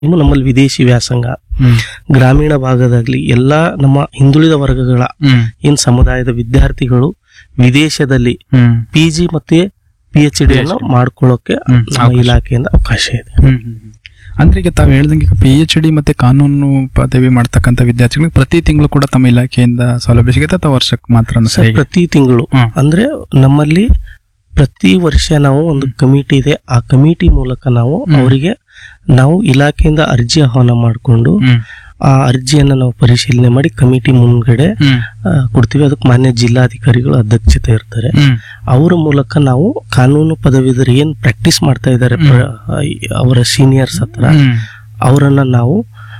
ಇನ್ನು ನಮ್ಮಲ್ಲಿ ವಿದೇಶಿ ವ್ಯಾಸಂಗ ಹ್ಮ್ ಗ್ರಾಮೀಣ ಭಾಗದಾಗ್ಲಿ ಎಲ್ಲಾ ನಮ್ಮ ಹಿಂದುಳಿದ ವರ್ಗಗಳ ಹ್ಮ್ ಏನ್ ಸಮುದಾಯದ ವಿದ್ಯಾರ್ಥಿಗಳು ವಿದೇಶದಲ್ಲಿ ಹ್ಮ್ ಪಿ ಜಿ ಮತ್ತೆ ಪಿ ಎಚ್ ಡಿ ಅನ್ನು ಮಾಡ್ಕೊಳ್ಳೋಕೆ ಹ್ಮ್, ನಮ್ಮ ಅವಕಾಶ. ಇಲಾಖೆಯಿಂದ ಅವಕಾಶ ಇದೆ ಹ್ಮ್ ಹ್ಮ್ ಹ್ಮ್. ಅಂದ್ರೆ ಈಗ ತಾವು ಹೇಳ್ದಂಗೆ ಪಿ ಎಚ್ ಡಿ ಮತ್ತೆ ಕಾನೂನು ಪದವಿ ಮಾಡ್ತಕ್ಕಂಥ ವಿದ್ಯಾರ್ಥಿಗಳಿಗೆ ಪ್ರತಿ ತಿಂಗಳು ಕೂಡ ತಮ್ಮ ಇಲಾಖೆಯಿಂದ ಸೌಲಭ್ಯ ಸಿಗುತ್ತೆ ಅಥವಾ ವರ್ಷಕ್ಕೆ ಮಾತ್ರ ಸರ್ ಪ್ರತಿ ತಿಂಗಳು ಹ್ಮ್. ಅಂದ್ರೆ ನಮ್ಮಲ್ಲಿ ಪ್ರತಿ ವರ್ಷ ನಾವು ಒಂದು ಕಮಿಟಿ ಇದೆ ಆ ಕಮಿಟಿ ಮೂಲಕ ನಾವು ಅವರಿಗೆ ನಾವು ಇಲಾಖೆಯಿಂದ ಅರ್ಜಿ ಆಹ್ವಾನ ಮಾಡಿಕೊಂಡು ಹ್ಮ್ ಆ ಅರ್ಜಿಯನ್ನು ನಾವು ಪರಿಶೀಲನೆ ಮಾಡಿ ಕಮಿಟಿ ಮುಂದ್ಗಡೆ ಹ್ಮ್ ಆ, ಕೊಡ್ತೀವಿ ಅದಕ್ಕೆ ಮಾನ್ಯ ಜಿಲ್ಲಾಧಿಕಾರಿಗಳು ಅಧ್ಯಕ್ಷತೆ ಇರ್ತಾರೆ ಹ್ಮ್ ಅವರ ಮೂಲಕ ನಾವು ಕಾನೂನು ಪದವೀಧರು ಏನ್ ಪ್ರಾಕ್ಟೀಸ್ ಮಾಡ್ತಾ ಇದ್ದಾರೆ ಪ್ರ- ಅವರ ಸೀನಿಯರ್ಸ್ ಹತ್ರ ಹ್ಮ್ ಅವರನ್ನ ನಾವು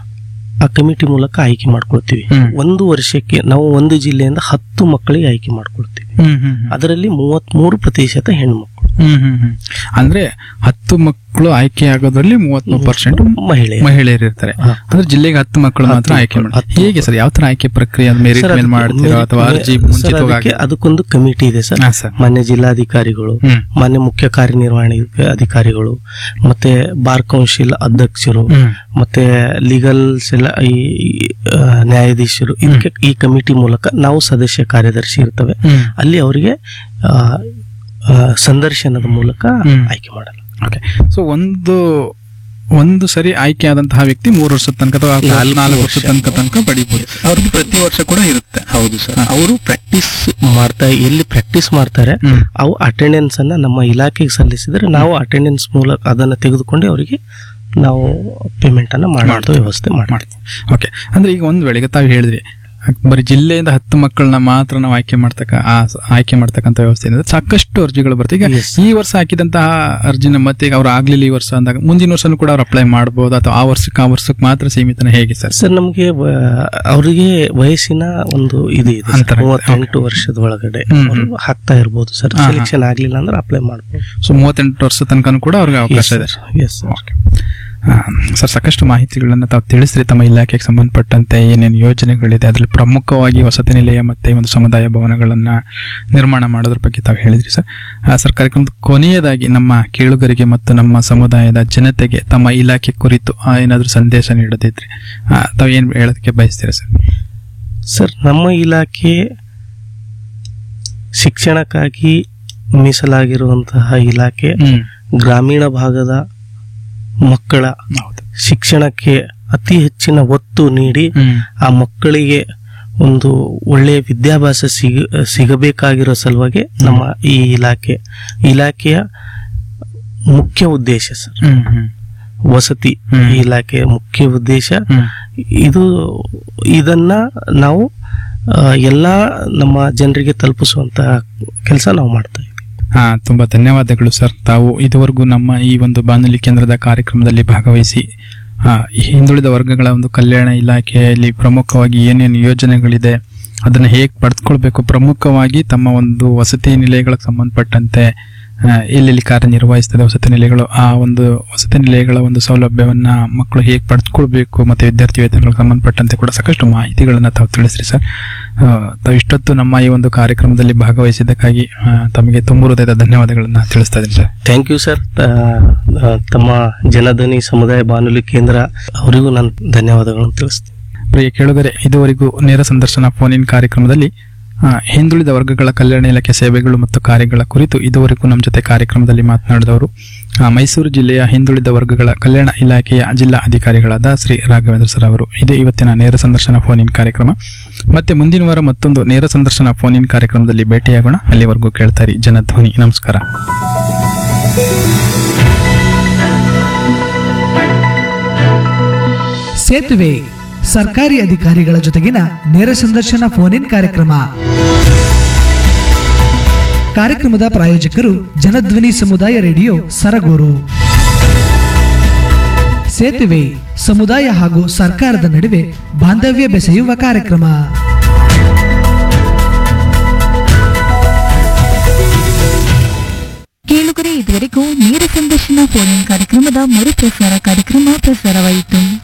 ಆ ಕಮಿಟಿ ಮೂಲಕ ಆಯ್ಕೆ ಮಾಡ್ಕೊಳ್ತೀವಿ ಹ್ಮ್. ಒಂದು ವರ್ಷಕ್ಕೆ ನಾವು ಒಂದು ಜಿಲ್ಲೆಯಿಂದ ಹತ್ತು ಮಕ್ಕಳಿಗೆ ಆಯ್ಕೆ ಮಾಡ್ಕೊಳ್ತೀವಿ ಹ್ಮ್ ಹ್ಮ್ ಹ್ಮ್. ಅದರಲ್ಲಿ ಮೂವತ್ಮೂರು ಪ್ರತಿಶತ ಹೆಣ್ಮಕ್ಳು ಹ್ಮ್ ಹ್ಮ್ ಹ್ಮ್. ಅಂದ್ರೆ ಹತ್ತು ಮಕ್ಕಳು ಆಯ್ಕೆ ಆಗೋದ್ರಲ್ಲಿ ಮೂವತ್ಮೂರು ಪರ್ಸೆಂಟ್ ಮಹಿಳೆ ಮಹಿಳೆಯರು ಇರ್ತಾರೆ ಹಾ. ಅಂದ್ರೆ ಜಿಲ್ಲೆಗೆ ಹತ್ತು ಮಕ್ಕಳು ಮಾತ್ರ ಹತ್ತು ಆಯ್ಕೆ ಮಕ್ಕಳು, ಮಾಡಿ ಹತ್ತು ಹೇಗೆ ಸರ್ ಯಾವ ತರ ಆಯ್ಕೆ ಪ್ರಕ್ರಿಯೆ ಅದು ಮೆರಿಟ್ ಸರ್, ಮೇಲೆ ಅದಕ್ಕೆ ಮಾಡ್ತೀರಾ ಮೇರಿ- ಅಥವಾ ಅರ್ಜಿ ಸರ್, ಮುಂಚಿತವಾಗಿ ಅದಕ್ಕೆ ಅದಕ್ಕೊಂದು ಕಮಿಟಿ ಇದೆ ಸರ್ ಹಾ ಸರ್ ಮಾನ್ಯ ಜಿಲ್ಲಾಧಿಕಾರಿಗಳು ಹ್ಮ್ ಮಾನ್ಯ ಮುಖ್ಯ ಕಾರ್ಯನಿರ್ವಹಣೆ ಅಧಿಕಾರಿಗಳು ಮತ್ತೆ ಬಾರ್ ಕೌನ್ಸಿಲ್ ಅಧ್ಯಕ್ಷರು ಹ್ಮ್ ಮತ್ತೆ ಲೀಗಲ್ಸ್ ಎಲ್ಲ ಈ ಈ, ಆ, ನ್ಯಾಯಾಧೀಶರು ಇದಕ್ಕೆ ಈ ಕಮಿಟಿ ಮೂಲಕ ನಾವು ಸದಸ್ಯ ಕಾರ್ಯದರ್ಶಿ ಇರ್ತವೆ ಹ್ಮ್ ಅಲ್ಲಿ ಅವರಿಗೆ ಆ, ಆ, ಸಂದರ್ಶನದ ಮೂಲಕ ಹ್ಮ್. ಆಯ್ಕೆ ಮಾಡಲ್ಲ ಓಕೆ ಸೊ ಒಂದು ಒಂದು ಸರಿ ಆಯ್ಕೆ ಆದಂತಹ ವ್ಯಕ್ತಿ ಮೂರು ವರ್ಷದ ತನಕ ಅಥವಾ ನಾಲ್ಕು ನಾಲ್ಕು ವರ್ಷ. ವರ್ಷದ ತನಕ ತನಕ ಪಡಿಬಹುದು ಅವ್ರಿಗೆ ಪ್ರತಿ ವರ್ಷ ಕೂಡ ಇರುತ್ತೆ ಹೌದು ಸರ್ ಅವರು ಪ್ರಾಕ್ಟೀಸ್ ಮಾಡ್ತಾ ಎಲ್ಲಿ ಪ್ರಾಕ್ಟೀಸ್ ಮಾಡ್ತಾರೆ ಹ್ಮ್ ಅವು ಅಟೆಂಡೆನ್ಸ್ ಅನ್ನ ನಮ್ಮ ಇಲಾಖೆಗೆ ಸಲ್ಲಿಸಿದ್ರೆ ನಾವು ಅಟೆಂಡೆನ್ಸ್ ಮೂಲಕ ಅದನ್ನ ತೆಗೆದುಕೊಂಡು ಅವರಿಗೆ ನಾವು ಪೇಮೆಂಟ್ ಅನ್ನ ಮಾಡುವಂತ ವ್ಯವಸ್ಥೆ ಮಾಡ್ತೀವಿ ಮಾಡ್ತೀವಿ ಓಕೆ ಅಂದ್ರೆ ಈಗ ಒಂದ್ ವೇಳೆ ಈಗ ತಾವು ಹೇಳಿದ್ರಿ ಬರೀ ಜಿಲ್ಲೆಯಿಂದ ಹತ್ತು ಮಕ್ಕಳನ್ನ ಮಾತ್ರ ನಾವು ಆಯ್ಕೆ ಮಾಡ್ತಕ್ಕ ಆ ಸ- ಆಯ್ಕೆ ಮಾಡ್ತಕ್ಕಂಥ ವ್ಯವಸ್ಥೆ ಇದೆ ಸಾಕಷ್ಟು ಅರ್ಜಿಗಳು ಬರ್ತವೆ ಈಗ Yes. ಈ ವರ್ಷ ಹಾಕಿದಂತಹ ಅರ್ಜಿನ ಮತ್ತೆ ಈಗ ಅವ್ರು ಆಗ್ಲಿಲ್ಲ ಈ ವರ್ಷ ಅಂದಾಗ ಮುಂದಿನ ವರ್ಷನೂ ಕೂಡ ಅವ್ರು ಅಪ್ಲೈ ಮಾಡಬಹುದು ಅಥವಾ ಆ ವರ್ಷಕ್ಕೆ ಆ ವರ್ಷಕ್ಕೆ ಮಾತ್ರ ಸೀಮಿತನ ಹೇಗೆ ಸರ್ ಸರ್ ನಮಗೆ ಅವರಿಗೆ ವಯಸ್ಸಿನ ಒಂದು ಇದು ಇದೆ ಅಂತರ ಇದೆ. ಮೂವತ್ತೆಂಟು ವರ್ಷದ ಒಳಗಡೆ ಹ್ಮ್, ಅವರು ಹಾಕ್ತಾ ಇರ್ಬೋದು ಸರ್ ಹಾ, ಹಾ. ಸೆಲೆಕ್ಷನ್ ಆಗ್ಲಿಲ್ಲ ಅಂದ್ರೆ ಅಪ್ಲೈ ಮಾಡ್ಬೋದು ಸೊ ಮೂವತ್ತೆಂಟು ವರ್ಷ ತನಕನೂ ಕೂಡ ಅವ್ರಿಗೆ ಅವಕಾಶ ಇದೆ ಎಸ್ ಸರ್ ಓಕೆ ಆ, ಸರ್ ಸಾಕಷ್ಟು ಮಾಹಿತಿಗಳನ್ನ ತಾವು ತಿಳಿಸ್ರಿ ತಮ್ಮ ಇಲಾಖೆಗೆ ಸಂಬಂಧಪಟ್ಟಂತೆ ಏನೇನು ಯೋಜನೆಗಳಿದೆ ಅದರಲ್ಲಿ ಪ್ರಮುಖವಾಗಿ ವಸತಿ ನಿಲಯ ಮತ್ತೆ ಒಂದು ಸಮುದಾಯ ಭವನಗಳನ್ನ ನಿರ್ಮಾಣ ಮಾಡೋದ್ರ ಬಗ್ಗೆ ತಾವು ಹೇಳಿದ್ರಿ ಸರ್ ಆ, ಸರ್ ಕಾರ್ಯಕ್ರಮದ ಕೊನೆಯದಾಗಿ ನಮ್ಮ ಕೇಳುಗರಿಗೆ ಮತ್ತು ನಮ್ಮ ಸಮುದಾಯದ ಜನತೆಗೆ ತಮ್ಮ ಇಲಾಖೆ ಕುರಿತು ಆ, ಏನಾದ್ರೂ ಸಂದೇಶ ನೀಡೋದಿದ್ರೆ ಆ, ತಾವು ಏನ್ ಹೇಳೋದಕ್ಕೆ ಬಯಸ್ತೀರಾ ಸರ್ ಸರ್ ನಮ್ಮ ಇಲಾಖೆ ಶಿಕ್ಷಣಕ್ಕಾಗಿ ಮೀಸಲಾಗಿರುವಂತಹ ಇಲಾಖೆ ಹ್ಮ್ ಗ್ರಾಮೀಣ ಭಾಗದ ಮಕ್ಕಳ ಹೌದು ಶಿಕ್ಷಣಕ್ಕೆ ಅತಿ ಹೆಚ್ಚಿನ ಒತ್ತು ನೀಡಿ ಹ್ಮ್ ಆ ಮಕ್ಕಳಿಗೆ ಒಂದು ಒಳ್ಳೆಯ ವಿದ್ಯಾಭ್ಯಾಸ ಸಿಗ ಸಿಗಬೇಕಾಗಿರೋ ಸಲುವಾಗಿ ನಮ್ಮ ಈ ಇಲಾಖೆ ಇಲಾಖೆಯ ಮುಖ್ಯ ಉದ್ದೇಶ ಸರ್ ಹ್ಮ್ ಹ್ಮ್ ವಸತಿ ಹ್ಮ್. ಈ ಇಲಾಖೆಯ ಮುಖ್ಯ ಉದ್ದೇಶ ಹ್ಮ್ ಇದು ಇದನ್ನ ನಾವು ಆ, ಎಲ್ಲಾ ನಮ್ಮ ಜನರಿಗೆ ತಲುಪಿಸುವಂತ ಕೆಲಸ ನಾವು ಮಾಡ್ತಾ ಇದ್ದೀವಿ ಹಾ ತುಂಬಾ ಧನ್ಯವಾದಗಳು ಸರ್ ತಾವು ಇದುವರೆಗೂ ನಮ್ಮ ಈ ಒಂದು ಬಾನುಲಿ ಕೇಂದ್ರದ ಕಾರ್ಯಕ್ರಮದಲ್ಲಿ ಭಾಗವಹಿಸಿ ಆ, ಈ ಹಿಂದುಳಿದ ವರ್ಗಗಳ ಒಂದು ಕಲ್ಯಾಣ ಇಲಾಖೆಯಲ್ಲಿ ಪ್ರಮುಖವಾಗಿ ಏನೇನು ಯೋಜನೆಗಳಿದೆ ಅದನ್ನ ಹೇಗೆ ಪಡೆದುಕೊಳ್ಬೇಕು ಪ್ರಮುಖವಾಗಿ ತಮ್ಮ ಒಂದು ವಸತಿ ನಿಲಯಗಳಿಗೆ ಸಂಬಂಧಪಟ್ಟಂತೆ ಆ, ಎಲ್ಲೆಲ್ಲಿ ಕಾರ್ಯನಿರ್ವಹಿಸ್ತದೆ ವಸತಿ ನಿಲಯಗಳು ಆ ಒಂದು ವಸತಿ ನಿಲಯಗಳ ಒಂದು ಸೌಲಭ್ಯವನ್ನ ಮಕ್ಕಳು ಹೇಗೆ ಪಡೆದುಕೊಳ್ಬೇಕು ಮತ್ತೆ ವಿದ್ಯಾರ್ಥಿ ವೇತನಗಳಿಗೆ ಸಂಬಂಧಪಟ್ಟಂತೆ ಕೂಡ ಸಾಕಷ್ಟು ಮಾಹಿತಿಗಳನ್ನ ತಾವು ತಿಳಿಸ್ರಿ ಸರ್ ಆ, ತಾವು ಇಷ್ಟೊತ್ತು ನಮ್ಮ ಈ ಒಂದು ಕಾರ್ಯಕ್ರಮದಲ್ಲಿ ಭಾಗವಹಿಸಿದ್ದಕ್ಕಾಗಿ ಆ, ತಮಗೆ ತುಂಬ ಹೃದಯದ ಧನ್ಯವಾದಗಳನ್ನ ತಿಳಿಸ್ತಾ ಇದ್ದೀನಿ ಸರ್ ಥ್ಯಾಂಕ್ ಯು ಸರ್ ತಮ್ಮ ಜನಧ್ವನಿ ಸಮುದಾಯ ಬಾನುಲಿ ಕೇಂದ್ರ ಅವರಿಗೂ ನಾನು ಧನ್ಯವಾದಗಳನ್ನು ತಿಳಿಸ್ತೀನಿ ಪ್ರಿಯ ಕೇಳುಗರೆ ಇದುವರೆಗೂ ನೇರ ಸಂದರ್ಶನ ಫೋನ್ ಇನ್ ಕಾರ್ಯಕ್ರಮದಲ್ಲಿ ಆ, ಹಿಂದುಳಿದ ವರ್ಗಗಳ ಕಲ್ಯಾಣ ಇಲಾಖೆ ಸೇವೆಗಳು ಮತ್ತು ಕಾರ್ಯಗಳ ಕುರಿತು ಇದುವರೆಗೂ ನಮ್ಮ ಜೊತೆ ಕಾರ್ಯಕ್ರಮದಲ್ಲಿ ಮಾತನಾಡಿದವರು ಆ, ಮೈಸೂರು ಜಿಲ್ಲೆಯ ಹಿಂದುಳಿದ ವರ್ಗಗಳ ಕಲ್ಯಾಣ ಇಲಾಖೆಯ ಜಿಲ್ಲಾ ಅಧಿಕಾರಿಗಳಾದ ಶ್ರೀ ರಾಘವೇಂದ್ರ ಸರ್ ಅವರು ಇದು ಇವತ್ತಿನ ನೇರ ಸಂದರ್ಶನ ಫೋನ್ ಇನ್ ಕಾರ್ಯಕ್ರಮ ಮತ್ತೆ ಮುಂದಿನ ವಾರ ಮತ್ತೊಂದು ನೇರ ಸಂದರ್ಶನ ಫೋನ್ ಇನ್ ಕಾರ್ಯಕ್ರಮದಲ್ಲಿ ಭೇಟಿಯಾಗೋಣ ಅಲ್ಲಿವರೆಗೂ ಕೇಳ್ತಾರೆ ಜನಧ್ವನಿ ನಮಸ್ಕಾರ ಸೇತುವೆ ಸರ್ಕಾರಿ ಅಧಿಕಾರಿಗಳ ಜೊತೆಗಿನ ನೇರ ಸಂದರ್ಶನ ಫೋನ್ ಇನ್ ಕಾರ್ಯಕ್ರಮ ಕಾರ್ಯಕ್ರಮದ ಪ್ರಾಯೋಜಕರು ಜನಧ್ವನಿ ಸಮುದಾಯ ರೇಡಿಯೋ ಸರಗೂರು ಸೇತುವೆ ಸಮುದಾಯ ಹಾಗೂ ಸರ್ಕಾರದ ನಡುವೆ ಬಾಂಧವ್ಯ ಬೆಸೆಯುವ ಕಾರ್ಯಕ್ರಮ ಕೇಳುಗರೆ ಇದುವರೆಗೂ ನೇರ ಸಂದರ್ಶನ ಫೋನ್ ಕಾರ್ಯಕ್ರಮದ ಮರುಪ್ರಸಾರ ಕಾರ್ಯಕ್ರಮ ಪ್ರಸಾರವಾಯಿತು